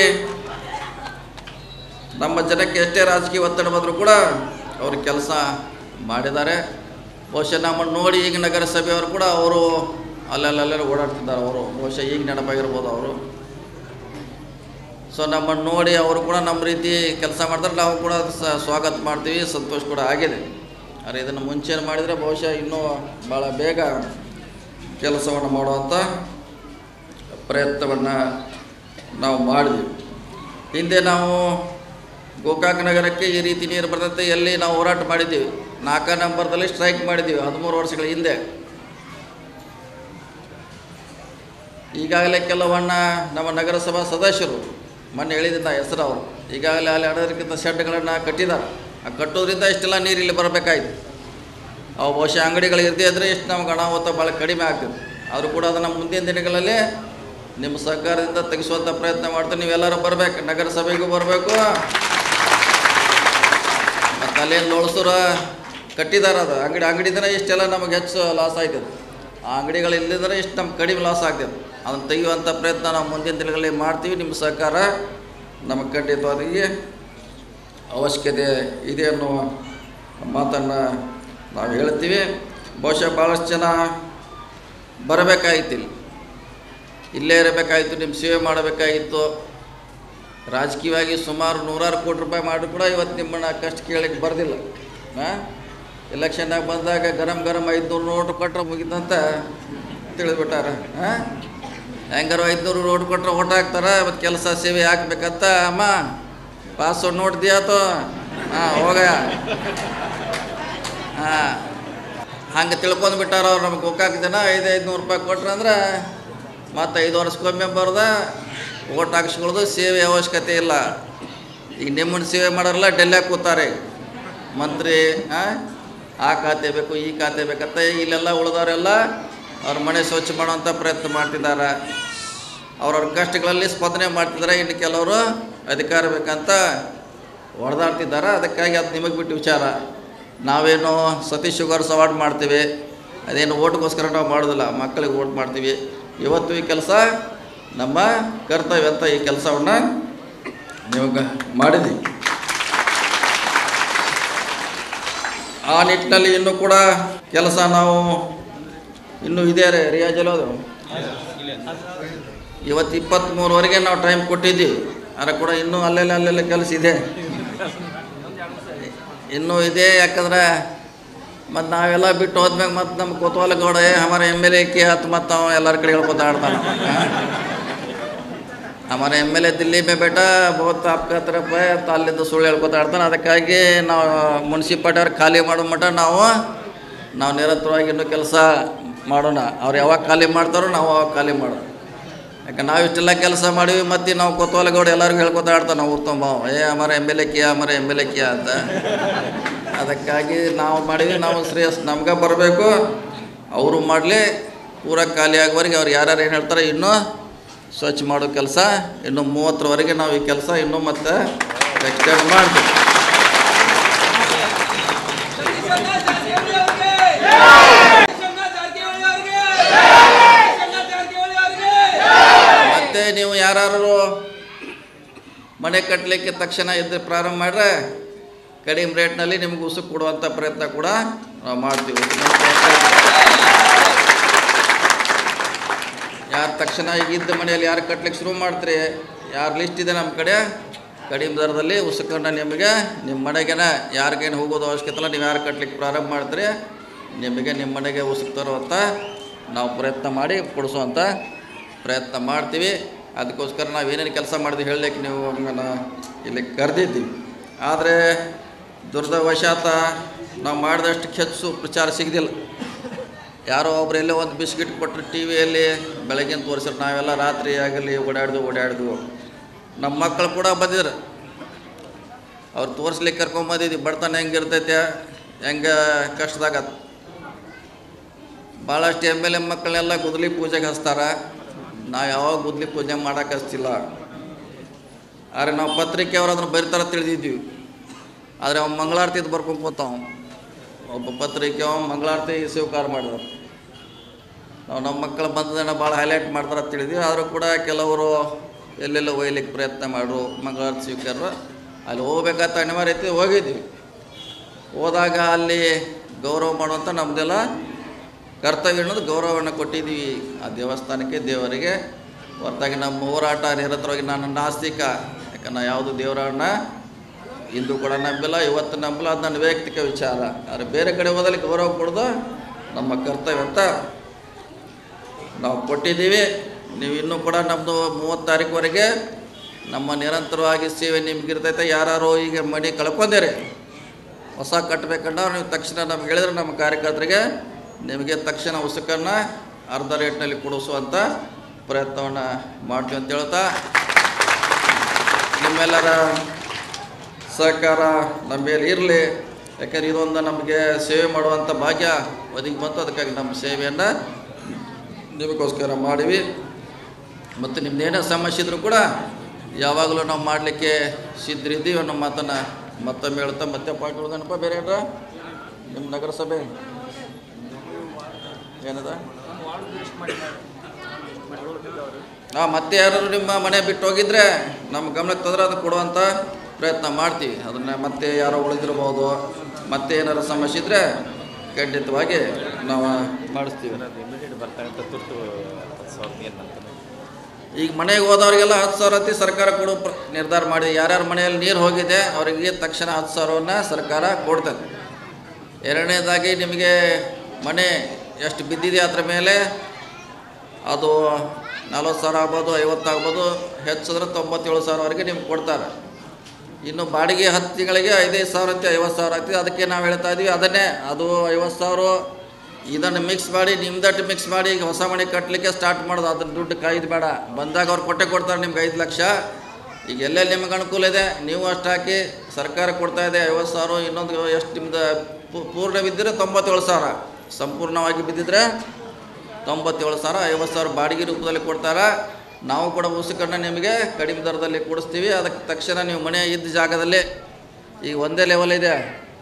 ನಮ್ಮ ಜನಕ್ಕೆ ಎಷ್ಟೇ ರಾಜಕೀಯ ಒತ್ತಡ ಬಂದರೂ ಕೂಡ ಅವರು ಕೆಲಸ ಮಾಡಿದ್ದಾರೆ ಬಹುಶಃ ನಮ್ಮನ್ನು ನೋಡಿ ಈಗ ನಗರಸಭೆಯವರು ಕೂಡ ಅವರು ಅಲ್ಲಲ್ಲಲ್ಲೇ ಓಡಾಡ್ತಿದ್ದಾರೆ ಅವರು ಬಹುಶಃ ಈಗ ನೆನಪಾಗಿರ್ಬೋದು ಅವರು ಸೊ ನಮ್ಮನ್ನು ನೋಡಿ ಅವರು ಕೂಡ ನಮ್ಮ ರೀತಿ ಕೆಲಸ ಮಾಡ್ತಾರೆ ನಾವು ಕೂಡ ಸ ಸ್ವಾಗತ ಮಾಡ್ತೀವಿ ಸಂತೋಷ ಕೂಡ ಆಗಿದೆ ಆದರೆ ಇದನ್ನು ಮುಂಚೆ ಮಾಡಿದರೆ ಬಹುಶಃ ಇನ್ನೂ ಭಾಳ ಬೇಗ ಕೆಲಸವನ್ನು ಮಾಡುವಂಥ ಪ್ರಯತ್ನವನ್ನು ನಾವು ಮಾಡಿದ್ವಿ ಹಿಂದೆ ನಾವು ಗೋಕಾಕ್ ನಗರಕ್ಕೆ ಈ ರೀತಿ ನೀರು ಬರ್ತೈತೆ ಎಲ್ಲಿ ನಾವು ಹೋರಾಟ ಮಾಡಿದ್ದೀವಿ ನಾಲ್ಕ ನಂಬರ್ದಲ್ಲಿ ಸ್ಟ್ರೈಕ್ ಮಾಡಿದ್ದೀವಿ ಹದಿಮೂರು ವರ್ಷಗಳ ಹಿಂದೆ ಈಗಾಗಲೇ ಕೆಲವಣ್ಣ ನಮ್ಮ ನಗರಸಭಾ ಸದಸ್ಯರು ಮೊನ್ನೆ ಹೇಳಿದ್ದ ಹೆಸರು ಅವರು ಈಗಾಗಲೇ ಅಲ್ಲಿ ಹಡೋದಕ್ಕಿಂತ ಶೆಡ್ಗಳನ್ನು ಕಟ್ಟಿದ್ದಾರೆ ಆ ಕಟ್ಟೋದ್ರಿಂದ ಇಷ್ಟೆಲ್ಲ ನೀರು ಇಲ್ಲಿ ಬರಬೇಕಾಯ್ತು ಅವು ಬಹುಶಃ ಅಂಗಡಿಗಳು ಇರದೇ ಇದ್ದರೆ ಇಷ್ಟು ನಮ್ಗೆ ಅನಾಹುತ ಭಾಳ ಕಡಿಮೆ ಆಗ್ತದೆ ಆದರೂ ಕೂಡ ಅದನ್ನು ಮುಂದಿನ ದಿನಗಳಲ್ಲಿ ನಿಮ್ಮ ಸರ್ಕಾರದಿಂದ ತೆಗೆಸುವಂಥ ಪ್ರಯತ್ನ ಮಾಡ್ತಾರೆ ನೀವೆಲ್ಲರೂ ಬರಬೇಕು ನಗರಸಭೆಗೂ ಬರಬೇಕು ಮತ್ತು ಅಲ್ಲೇನು ಲೋಳ್ಸೂರ ಕಟ್ಟಿದ್ದಾರೆ ಅದು ಅಂಗಡಿ ಅಂಗಡಿದ್ರೆ ಇಷ್ಟೆಲ್ಲ ನಮಗೆ ಹೆಚ್ಚು ಲಾಸ್ ಆಯ್ತದೆ ಆ ಅಂಗಡಿಗಳು ಇಲ್ಲದಿದ್ದರೆ ಇಷ್ಟು ನಮ್ಗೆ ಕಡಿಮೆ ಲಾಸ್ ಆಗ್ತದೆ ಅದನ್ನು ತೆಗೆಯುವಂಥ ಪ್ರಯತ್ನ ನಾವು ಮುಂದಿನ ದಿನಗಳಲ್ಲಿ ಮಾಡ್ತೀವಿ ನಿಮ್ಮ ಸಹಕಾರ ನಮಗೆ ಖಂಡಿತವಾಗಿ ಅವಶ್ಯಕತೆ ಇದೆ ಅನ್ನುವ ಮಾತನ್ನು ನಾವು ಹೇಳ್ತೀವಿ ಬಹುಶಃ ಭಾಳಷ್ಟು ಜನ ಬರಬೇಕಾಗಿತ್ತು ಇಲ್ಲಿ ಇಲ್ಲೇ ಇರಬೇಕಾಗಿತ್ತು ನಿಮ್ಮ ಸೇವೆ ಮಾಡಬೇಕಾಗಿತ್ತು ರಾಜಕೀಯವಾಗಿ ಸುಮಾರು ನೂರಾರು ಕೋಟಿ ರೂಪಾಯಿ ಮಾಡಿ ಕೂಡ ಇವತ್ತು ನಿಮ್ಮನ್ನು ಕಷ್ಟ ಕೇಳಕ್ಕೆ ಬರ್ದಿಲ್ಲ ಹಾಂ ಎಲೆಕ್ಷನ್ನಾಗ ಬಂದಾಗ ಗರಂ ಗರಂ ಐದುನೂರು ನೋಟು ಕೊಟ್ಟರೆ ಮುಗಿದಂತ ತಿಳಿದ್ಬಿಟ್ಟಾರ ಹಾಂ ಹೆಂಗಾರು ಐದುನೂರು ನೋಟ್ ಕೊಟ್ಟರೆ ಓಟ್ ಹಾಕ್ತಾರೆ ಮತ್ತು ಕೆಲಸ ಸೇವೆ ಹಾಕ್ಬೇಕಂತ ಅಮ್ಮ ಪಾಸ್ವರ್ಡ್ ನೋಡ್ದಿಯಾತು ಹಾಂ ಹೋಗ ಹಾಂ ಹಂಗೆ ತಿಳ್ಕೊಂಡು ಬಿಟ್ಟಾರ ಅವ್ರು ನಮ್ಗೆ ಗೋಕಾಕ್ ಜನ ಐದು ಐದುನೂರು ರೂಪಾಯಿ ಕೊಟ್ರೆ ಅಂದ್ರೆ ಮತ್ತು ಐದು ವರ್ಷಕ್ಕೊಮ್ಮೆ ಬರ್ದ ಓಟ್ ಹಾಕ್ಸ್ಕೊಳ್ಳೋದು ಸೇವೆ ಅವಶ್ಯಕತೆ ಇಲ್ಲ ಈಗ ನಿಮ್ಮನ್ನು ಸೇವೆ ಮಾಡೋರೆಲ್ಲ ಡೆಲ್ಲಾಗ ಕೂತಾರೆ ಮಂತ್ರಿ ಹಾಂ ಆ ಖಾತೆ ಬೇಕು ಈ ಖಾತೆ ಬೇಕಂತ ಇಲ್ಲೆಲ್ಲ ಉಳಿದವರೆಲ್ಲ ಅವ್ರ ಮನೆ ಸ್ವಚ್ಛ ಮಾಡುವಂಥ ಪ್ರಯತ್ನ ಮಾಡ್ತಿದ್ದಾರೆ ಅವ್ರವ್ರ ಕಷ್ಟಗಳಲ್ಲಿ ಸ್ಪಂದನೆ ಮಾಡ್ತಿದ್ದಾರೆ ಇನ್ನು ಕೆಲವರು ಅಧಿಕಾರ ಬೇಕಂತ ಹೊಡೆದಾಡ್ತಿದ್ದಾರೆ ಅದಕ್ಕಾಗಿ ಅದು ನಿಮಗೆ ಬಿಟ್ಟು ವಿಚಾರ ನಾವೇನು ಸತೀಶ್ ಶುಗರ್ಸ್ ಅವಾರ್ಡ್ ಮಾಡ್ತೀವಿ ಅದೇನು ಓಟ್ಗೋಸ್ಕರ ನಾವು ಮಾಡೋದಿಲ್ಲ ಮಕ್ಕಳಿಗೆ ಓಟ್ ಮಾಡ್ತೀವಿ ಇವತ್ತು ಈ ಕೆಲಸ ನಮ್ಮ ಕರ್ತವ್ಯ ಅಂತ ಈ ಕೆಲಸವನ್ನು ನೀವು ಗ- ಮಾಡಿದ್ದೀವಿ ಆ ನಿಟ್ಟಿನಲ್ಲಿ ಇನ್ನೂ ಕೂಡ ಕೆಲಸ ನಾವು ಇನ್ನೂ ಇದೆ ರೀ ರಿಯಾಜಲ್ಲಿ ಅದು ಇವತ್ತು ಇಪ್ಪತ್ತ್ಮೂರುವರೆಗೆ ನಾವು ಟೈಮ್ ಕೊಟ್ಟಿದ್ದೀವಿ ಆದರೆ ಕೂಡ ಇನ್ನೂ ಅಲ್ಲೆಲ್ಲ ಅಲ್ಲೆಲ್ಲ ಕೆಲಸ ಇದೆ ಇನ್ನೂ ಇದೆ ಯಾಕಂದ್ರೆ ಮತ್ತು ನಾವೆಲ್ಲ ಬಿಟ್ಟು ಹೋದ್ಮ್ಯಾಗ ಮತ್ತು ನಮ್ಮ ಕೊತ್ವಾಲ ಗೌಡ ಏ ಹಮಾರ ಎಮ್ ಎಲ್ ಎ ಕೆ ಹತ್ತು ಮತ್ತು ಅವ ಎಲ್ಲರ ಕಡೆ ಹೇಳ್ಕೊತ ಆಡ್ತಾನೆ ಹಮಾರ ಎಮ್ ಎಲ್ ಎ ದಿಲ್ಲಿ ಮೇ ಬೇಟ ಬಹುತ್ ಆಪ್ಕ ಹತ್ರಪ್ಪ ಅಂತ ಅಲ್ಲಿಂದ ಸುಳ್ಳು ಹೇಳ್ಕೊತ ಆಡ್ತಾನೆ ಅದಕ್ಕಾಗಿ ನಾವು ಮುನ್ಸಿಪಾಲ್ಟಿ ಅವ್ರು ಖಾಲಿ ಮಾಡೋ ಮಟ್ಟ ನಾವು ನಾವು ನಿರಂತರವಾಗಿ ಇನ್ನೂ ಕೆಲಸ ಮಾಡೋಣ ಅವ್ರು ಯಾವಾಗ ಖಾಲಿ ಮಾಡ್ತಾರೋ ನಾವು ಅವಾಗ ಖಾಲಿ ಮಾಡೋಣ ಯಾಕೆ ನಾವು ಇಷ್ಟೆಲ್ಲ ಕೆಲಸ ಮಾಡೀವಿ ಮತ್ತು ನಾವು ಕೊತ್ವಾಲಗೌಡ ಎಲ್ಲರಿಗೂ ಹೇಳ್ಕೊತ ಆಡ್ತಾನೆ ನಾವು ತುಂಬ ಏ ಅಮರ ಎಮ್ ಎಲ್ ಎ ಕಿಯ ಅಮರ ಎಮ್ ಎಲ್ ಎ ಕಿಯ ಅಂತ ಅದಕ್ಕಾಗಿ ನಾವು ಮಾಡೀವಿ ನಾವು ಶ್ರೇಯಸ್ ನಮ್ಗೆ ಬರಬೇಕು ಅವರು ಮಾಡಲಿ ಪೂರ ಖಾಲಿ ಆಗೋವರೆಗೆ ಅವ್ರು ಯಾರ್ಯಾರು ಏನು ಹೇಳ್ತಾರೆ ಇನ್ನೂ ಸ್ವಚ್ಛ ಮಾಡೋ ಕೆಲಸ ಇನ್ನು ಮೂವತ್ತರವರೆಗೆ ನಾವು ಈ ಕೆಲಸ ಇನ್ನೂ ಮತ್ತೆ ಎಕ್ಸ್ಟೆಂಡ್ ಮಾಡ್ತೀವಿ ಮತ್ತೆ ನೀವು ಯಾರು ಮನೆ ಕಟ್ಟಲಿಕ್ಕೆ ತಕ್ಷಣ ಇದ್ದು ಪ್ರಾರಂಭ ಮಾಡ್ರೆ ಕಡಿಮೆ ರೇಟ್ನಲ್ಲಿ ನಿಮ್ಗೆ ಉಸುಕು ಕೊಡುವಂಥ ಪ್ರಯತ್ನ ಕೂಡ ನಾವು ಮಾಡ್ತೀವಿ ಯಾರು ತಕ್ಷಣ ಈಗ ಇದ್ದ ಮನೆಯಲ್ಲಿ ಯಾರು ಕಟ್ಲಿಕ್ಕೆ ಶುರು ಮಾಡ್ತೀರಿ ಯಾರು ಲಿಸ್ಟ್ ಇದೆ ನಮ್ಮ ಕಡೆ ಕಡಿಮೆ ದರದಲ್ಲಿ ಉಸುಕನ್ನು ನಿಮಗೆ ನಿಮ್ಮ ಮನೆಗೇನ ಯಾರಿಗೇನು ಹೋಗೋದು ಅವಶ್ಯಕತೆ ಇಲ್ಲ ನೀವು ಯಾರು ಕಟ್ಲಿಕ್ಕೆ ಪ್ರಾರಂಭ ಮಾಡ್ತೀರಿ ನಿಮಗೆ ನಿಮ್ಮ ಮನೆಗೆ ಉಸುಕು ತರುವಂಥ ನಾವು ಪ್ರಯತ್ನ ಮಾಡಿ ಕೊಡಿಸುವಂಥ ಪ್ರಯತ್ನ ಮಾಡ್ತೀವಿ ಅದಕ್ಕೋಸ್ಕರ ನಾವು ಏನೇನು ಕೆಲಸ ಮಾಡಿದ್ವಿ ಹೇಳಲಿಕ್ಕೆ ನೀವು ನಮ್ಮನ್ನ ಇಲ್ಲಿ ಕರೆದಿದ್ದೀವಿ ಆದರೆ ದುರ್ದವಶಾತ ನಾವು ಮಾಡಿದಷ್ಟು ಹೆಚ್ಚು ಪ್ರಚಾರ ಸಿಗದಿಲ್ಲ ಯಾರೋ ಒಬ್ರು ಎಲ್ಲೋ ಒಂದು ಬಿಸ್ಕಿಟ್ ಕೊಟ್ಟರು ಟಿ ವಿಯಲ್ಲಿ ಬೆಳಗಿನ ತೋರಿಸಿರು ನಾವೆಲ್ಲ ರಾತ್ರಿ ಆಗಲಿ ಓಡಾಡ್ದು ಓಡಾಡ್ದು ನಮ್ಮ ಮಕ್ಕಳು ಕೂಡ ಬಂದಿದ್ರು ಅವ್ರು ತೋರಿಸ್ಲಿಕ್ಕೆ ಕರ್ಕೊಂಬಂದಿದ್ವಿ ಬಡತನ ಹೆಂಗಿರ್ತೈತೆ ಹೆಂಗೆ ಕಷ್ಟದಾಗ ಭಾಳಷ್ಟು ಎಮ್ ಎಲ್ ಎ ಮಕ್ಕಳನ್ನೆಲ್ಲ ಗುದ್ಲಿ ಪೂಜೆಗೆ ಹಚ್ತಾರ ನಾವು ಯಾವಾಗ ಗುದ್ಲಿ ಪೂಜೆ ಮಾಡೋಕೆ ಹಚ್ತಿಲ್ಲ ಆದರೆ ನಾವು ಪತ್ರಿಕೆ ಅವ್ರು ಅದನ್ನು ಬರಿತಾರ ತಿಳಿದಿದ್ವಿ ಆದರೆ ಅವ್ನು ಮಂಗಳಾರತಿದು ಬರ್ಕೊಂಡು ಕೂತಾವ ಒಬ್ಬ ಪತ್ರಿಕೆ ಅವ ಮಂಗಳಾರತಿ ಸ್ವೀಕಾರ ಮಾಡಿದ್ರು ನಾವು ನಮ್ಮ ಮಕ್ಕಳು ಬಂದದನ್ನು ಭಾಳ ಹೈಲೈಟ್ ಮಾಡ್ತಾರೆ ಅಂತ ತಿಳಿದ್ವಿ ಆದರೂ ಕೂಡ ಕೆಲವರು ಎಲ್ಲೆಲ್ಲ ಒಯ್ಲಿಕ್ಕೆ ಪ್ರಯತ್ನ ಮಾಡು ಮಂಗಳಾರತಿ ಸ್ವೀಕಾರ ಅಲ್ಲಿ ಹೋಗ್ಬೇಕಾದ ಅನಿವಾರ್ಯ ಐತಿ ಹೋಗಿದ್ವಿ ಹೋದಾಗ ಅಲ್ಲಿ ಗೌರವ ಮಾಡುವಂಥ ನಮ್ಮದೆಲ್ಲ ಕರ್ತವ್ಯ ಅನ್ನೋದು ಗೌರವವನ್ನು ಕೊಟ್ಟಿದ್ದೀವಿ ಆ ದೇವಸ್ಥಾನಕ್ಕೆ ದೇವರಿಗೆ ಹೊರತಾಗಿ ನಮ್ಮ ಹೋರಾಟ ನಿರಂತರವಾಗಿ ನಾನು ನಾಸ್ತಿಕ ಯಾಕಂದ್ರೆ ನಾ ಯಾವುದು ದೇವರನ್ನ ಇಂದು ಕೂಡ ನಂಬಿಲ್ಲ ಇವತ್ತು ನಂಬಿಲ್ಲ ಅದು ನನ್ನ ವೈಯಕ್ತಿಕ ವಿಚಾರ ಆದರೆ ಬೇರೆ ಕಡೆ ಹೋದಲ್ಲಿ ಗೌರವ ಕೊಡೋದು ನಮ್ಮ ಕರ್ತವ್ಯ ಅಂತ ನಾವು ಕೊಟ್ಟಿದ್ದೀವಿ ನೀವು ಇನ್ನೂ ಕೂಡ ನಮ್ಮದು ಮೂವತ್ತು ತಾರೀಕುವರೆಗೆ ನಮ್ಮ ನಿರಂತರವಾಗಿ ಸೇವೆ ನಿಮ್ಗಿರ್ತೈತೆ ಯಾರು ಈಗ ಮನೆ ಕಳ್ಕೊಂಡೇರಿ ಹೊಸ ಕಟ್ಟಬೇಕಂದ್ರೆ ನೀವು ತಕ್ಷಣ ನಮ್ಗೆ ಹೇಳಿದ್ರೆ ನಮ್ಮ ಕಾರ್ಯಕರ್ತರಿಗೆ ನಿಮಗೆ ತಕ್ಷಣ ಉಸುಕನ್ನು ಅರ್ಧ ರೇಟ್ನಲ್ಲಿ ಕೊಡಿಸುವಂಥ ಪ್ರಯತ್ನವನ್ನು ಮಾಡ್ತೀವಿ ಅಂತ ಹೇಳ್ತಾ ನಿಮ್ಮೆಲ್ಲರ ಸಹಕಾರ ನಮ್ಮ ಮೇಲೆ ಇರಲಿ ಯಾಕಂದ್ರೆ ಇದೊಂದು ನಮಗೆ ಸೇವೆ ಮಾಡುವಂಥ ಭಾಗ್ಯ ಒದಗಿ ಬಂತು ಅದಕ್ಕಾಗಿ ನಮ್ಮ ಸೇವೆಯನ್ನು ನಿಮಗೋಸ್ಕರ ಮಾಡಿವಿ ಮತ್ತು ನಿಮ್ದೇನೇ ಸಮಸ್ಯೆ ಇದ್ರೂ ಕೂಡ ಯಾವಾಗಲೂ ನಾವು ಮಾಡಲಿಕ್ಕೆ ಸಿದ್ಧರಿದ್ದೀವಿ ಅನ್ನೋ ಮಾತನ್ನು ಮತ್ತೊಮ್ಮೆ ಹೇಳ್ತಾ ಮತ್ತೆ ಪಾಠ ಉಳ್ದನಪ್ಪ ಬೇರೆ ಏನ್ರ ನಿಮ್ಮ ನಗರಸಭೆ ಏನದ ಹಾಂ ಮತ್ತೆ ಯಾರು ನಿಮ್ಮ ಮನೆ ಬಿಟ್ಟು ಹೋಗಿದ್ರೆ ನಮ್ಮ ಗಮನಕ್ಕೆ ತಂದ್ರೆ ಅದು ಕೊಡುವಂಥ ಪ್ರಯತ್ನ ಮಾಡ್ತೀವಿ ಅದನ್ನು ಮತ್ತೆ ಯಾರೋ ಉಳಿದಿರ್ಬೋದು ಮತ್ತೆ ಏನಾರು ಸಮಸ್ಯೆ ಇದ್ದರೆ ಖಂಡಿತವಾಗಿ ನಾವು ಮಾಡಿಸ್ತೀವಿ
ಇಮಿಡಿಯೇಟ್ ಬರ್ತಕ್ಕಂಥ ತುರ್ತು ಹತ್ತು ಸಾವಿರದ ಏನು ಅಂತ
ಈಗ ಮನೆಗೆ ಹೋದವ್ರಿಗೆಲ್ಲ ಹತ್ತು ಸಾವಿರ ಹತ್ತಿ ಸರ್ಕಾರ ಕೊಡೋ ಪ್ರ ನಿರ್ಧಾರ ಮಾಡಿದೆ ಯಾರ್ಯಾರ ಮನೆಯಲ್ಲಿ ನೀರು ಹೋಗಿದೆ ಅವರಿಗೆ ತಕ್ಷಣ ಹತ್ತು ಸಾವಿರವನ್ನು ಸರ್ಕಾರ ಕೊಡ್ತದೆ ಎರಡನೇದಾಗಿ ನಿಮಗೆ ಮನೆ ಎಷ್ಟು ಬಿದ್ದಿದೆ ಅದ್ರ ಮೇಲೆ ಅದು ನಲ್ವತ್ತು ಸಾವಿರ ಆಗ್ಬೋದು ಐವತ್ತು ಆಗ್ಬೋದು ಹೆಚ್ಚಿದ್ರೆ ತೊಂಬತ್ತೇಳು ಸಾವಿರವರೆಗೆ ನಿಮ್ಗೆ ಕೊಡ್ತಾರೆ ಇನ್ನು ಬಾಡಿಗೆ ಹತ್ತು ತಿಂಗಳಿಗೆ ಐದೈದು ಸಾವಿರ ಐತಿ ಐವತ್ತು ಸಾವಿರ ಆಗ್ತದೆ ಅದಕ್ಕೆ ನಾವು ಹೇಳ್ತಾ ಇದ್ವಿ ಅದನ್ನೇ ಅದು ಐವತ್ತು ಸಾವಿರ ಇದನ್ನು ಮಿಕ್ಸ್ ಮಾಡಿ ನಿಮ್ದಟ್ಟು ಮಿಕ್ಸ್ ಮಾಡಿ ಈಗ ಹೊಸ ಮನೆ ಕಟ್ಟಲಿಕ್ಕೆ ಸ್ಟಾರ್ಟ್ ಮಾಡೋದು ಅದನ್ನ ದುಡ್ಡು ಕಾಯ್ದು ಬೇಡ ಬಂದಾಗ ಅವ್ರು ಕೊಟ್ಟೆ ಕೊಡ್ತಾರೆ ನಿಮ್ಗೆ ಐದು ಲಕ್ಷ ಈಗ ಎಲ್ಲೆಲ್ಲಿ ನಿಮ್ಗೆ ಅನುಕೂಲ ಇದೆ ನೀವು ಅಷ್ಟು ಹಾಕಿ ಸರ್ಕಾರ ಕೊಡ್ತಾ ಇದೆ ಐವತ್ತು ಸಾವಿರ ಇನ್ನೊಂದು ಎಷ್ಟು ನಿಮ್ದು ಪೂ- ಪೂರ್ಣ ಬಿದ್ದರೆ ತೊಂಬತ್ತೇಳು ಸಾವಿರ ಸಂಪೂರ್ಣವಾಗಿ ಬಿದ್ದಿದ್ರೆ ತೊಂಬತ್ತೇಳು ಸಾವಿರ ಐವತ್ತು ಸಾವಿರ ಬಾಡಿಗೆ ರೂಪದಲ್ಲಿ ಕೊಡ್ತಾರೆ ನಾವು ಕೂಡ ಉಸುಕನ್ನು ನಿಮಗೆ ಕಡಿಮೆ ದರದಲ್ಲಿ ಕೊಡಿಸ್ತೀವಿ ಅದಕ್ಕೆ ತಕ್ಷಣ ನೀವು ಮನೆ ಇದ್ದ ಜಾಗದಲ್ಲಿ ಈಗ ಒಂದೇ ಲೆವೆಲ್ ಇದೆ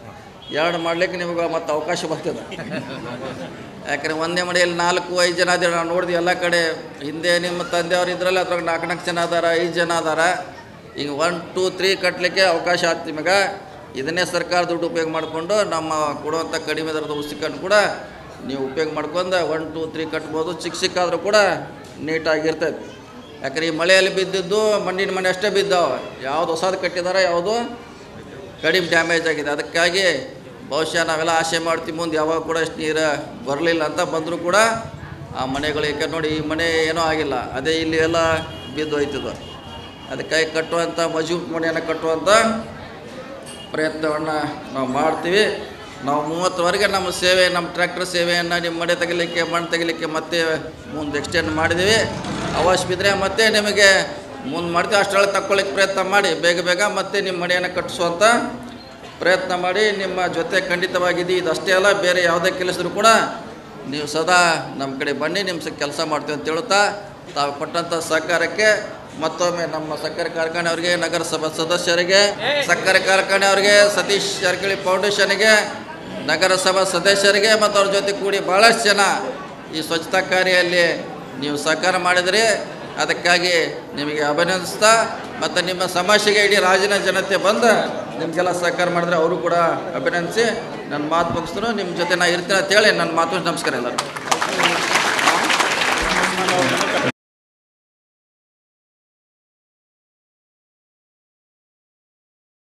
ಎರಡು ಮಾಡ್ಲಿಕ್ಕೆ ನಿಮಗೆ ಮತ್ತೆ ಅವಕಾಶ ಬರ್ತದೆ ಯಾಕಂದ್ರೆ ಒಂದೇ ಮನೆಯಲ್ಲಿ ನಾಲ್ಕು ಐದು ಜನ ಅದೇಳಿ ನಾವು ನೋಡಿದ್ವಿ ಎಲ್ಲ ಕಡೆ ಹಿಂದೆ ನಿಮ್ಮ ತಂದೆಯವ್ರು ಇದ್ರಲ್ಲ ಅದ್ರಾಗ ನಾಲ್ಕು ನಾಲ್ಕು ಜನ ಅದಾರ ಐದು ಜನ ಅದಾರ ಈಗ ಒನ್ ಟೂ ತ್ರೀ ಕಟ್ಟಲಿಕ್ಕೆ ಅವಕಾಶ ಆಗ್ತಿ ನಿಮಗೆ ಇದನ್ನೇ ಸರ್ಕಾರ ದುಡ್ಡು ಉಪಯೋಗ ಮಾಡಿಕೊಂಡು ನಮ್ಮ ಕೊಡುವಂಥ ಕಡಿಮೆ ದರದ ಉಸಿಕನ್ನು ಕೂಡ ನೀವು ಉಪಯೋಗ ಮಾಡ್ಕೊಂಡು ಒನ್ ಟೂ ತ್ರೀ ಕಟ್ಬೋದು ಚಿಕ್ಕ ಚಿಕ್ಕಾದರೂ ಕೂಡ ನೀಟಾಗಿರ್ತೈತೆ ಯಾಕಂದ್ರೆ ಈ ಮಳೆಯಲ್ಲಿ ಬಿದ್ದಿದ್ದು ಮಣ್ಣಿನ ಮನೆ ಅಷ್ಟೇ ಬಿದ್ದಾವೆ ಯಾವುದು ಹೊಸದು ಕಟ್ಟಿದಾರೆ ಯಾವುದು ಕಡಿಮೆ ಡ್ಯಾಮೇಜ್ ಆಗಿದೆ ಅದಕ್ಕಾಗಿ ಬಹುಶಃ ನಾವೆಲ್ಲ ಆಸೆ ಮಾಡ್ತೀವಿ ಮುಂದೆ ಯಾವಾಗ ಕೂಡ ಇಷ್ಟು ನೀರು ಬರಲಿಲ್ಲ ಅಂತ ಬಂದರೂ ಕೂಡ ಆ ಮನೆಗಳಿಗೆ ನೋಡಿ ಈ ಮನೆ ಏನೂ ಆಗಿಲ್ಲ ಅದೇ ಇಲ್ಲಿ ಎಲ್ಲ ಬಿದ್ದು ಹೋಯ್ತದ ಅದಕ್ಕಾಗಿ ಕಟ್ಟುವಂಥ ಮಜಬೂತ್ ಮನೆಯನ್ನು ಕಟ್ಟುವಂಥ ಪ್ರಯತ್ನವನ್ನು ನಾವು ಮಾಡ್ತೀವಿ ನಾವು ಮೂವತ್ತುವರೆಗೆ ನಮ್ಮ ಸೇವೆ ನಮ್ಮ ಟ್ರ್ಯಾಕ್ಟರ್ ಸೇವೆಯನ್ನು ನಿಮ್ಮ ಮನೆ ತೆಗಿಲಿಕ್ಕೆ ಮಣ್ಣು ತೆಗಿಲಿಕ್ಕೆ ಮತ್ತೆ ಮುಂದೆ ಎಕ್ಸ್ಟೆಂಡ್ ಮಾಡಿದ್ದೀವಿ ಅವಶ್ಯ ಬಿದ್ದರೆ ಮತ್ತೆ ನಿಮಗೆ ಮುಂದೆ ಮಾಡ್ತೀವಿ ಅಷ್ಟರೊಳಗೆ ತಕ್ಕೊಳ್ಳಿಕ್ಕೆ ಪ್ರಯತ್ನ ಮಾಡಿ ಬೇಗ ಬೇಗ ಮತ್ತೆ ನಿಮ್ಮ ಮನೆಯನ್ನು ಕಟ್ಟಿಸುವಂಥ ಪ್ರಯತ್ನ ಮಾಡಿ ನಿಮ್ಮ ಜೊತೆ ಖಂಡಿತವಾಗಿದ್ದು ಇದಷ್ಟೇ ಅಲ್ಲ ಬೇರೆ ಯಾವುದೇ ಕೆಲಸದ್ರು ಕೂಡ ನೀವು ಸದಾ ನಮ್ಮ ಕಡೆ ಬನ್ನಿ ನಿಮ್ಮ ಕೆಲಸ ಮಾಡ್ತೀವಿ ಅಂತ ಹೇಳುತ್ತಾ ತಾವು ಕೊಟ್ಟಂಥ ಸಹಕಾರಕ್ಕೆ ಮತ್ತೊಮ್ಮೆ ನಮ್ಮ ಸಕ್ಕರೆ ಕಾರ್ಖಾನೆ ಅವರಿಗೆ ನಗರಸಭಾ ಸದಸ್ಯರಿಗೆ ಸಕ್ಕರೆ ಕಾರ್ಖಾನೆ ಅವರಿಗೆ ಸತೀಶ್ ಜಾರಕಿಹೊಳಿ ಫೌಂಡೇಶನ್ಗೆ ನಗರಸಭಾ ಸದಸ್ಯರಿಗೆ ಮತ್ತು ಅವ್ರ ಜೊತೆ ಕೂಡಿ ಭಾಳಷ್ಟು ಜನ ಈ ಸ್ವಚ್ಛತಾ ಕಾರ್ಯಲ್ಲಿ ನೀವು ಸಹಕಾರ ಮಾಡಿದ್ರಿ ಅದಕ್ಕಾಗಿ ನಿಮಗೆ ಅಭಿನಂದಿಸ್ತಾ ಮತ್ತು ನಿಮ್ಮ ಸಮಸ್ಯೆಗೆ ಇಡೀ ರಾಜಿನ ಜನತೆ ಬಂದು ನಿಮಗೆಲ್ಲ ಸಹಕಾರ ಮಾಡಿದ್ರೆ ಅವರು ಕೂಡ ಅಭಿನಂದಿಸಿ ನನ್ನ ಮಾತು ಮುಗಿಸ್ತಾರೆ ನಿಮ್ಮ ಜೊತೆ ನಾ ಇರ್ತೀನಿ ಅಂತೇಳಿ ನನ್ನ ಮಾತು ನಮಸ್ಕಾರ ಎಲ್ಲರೂ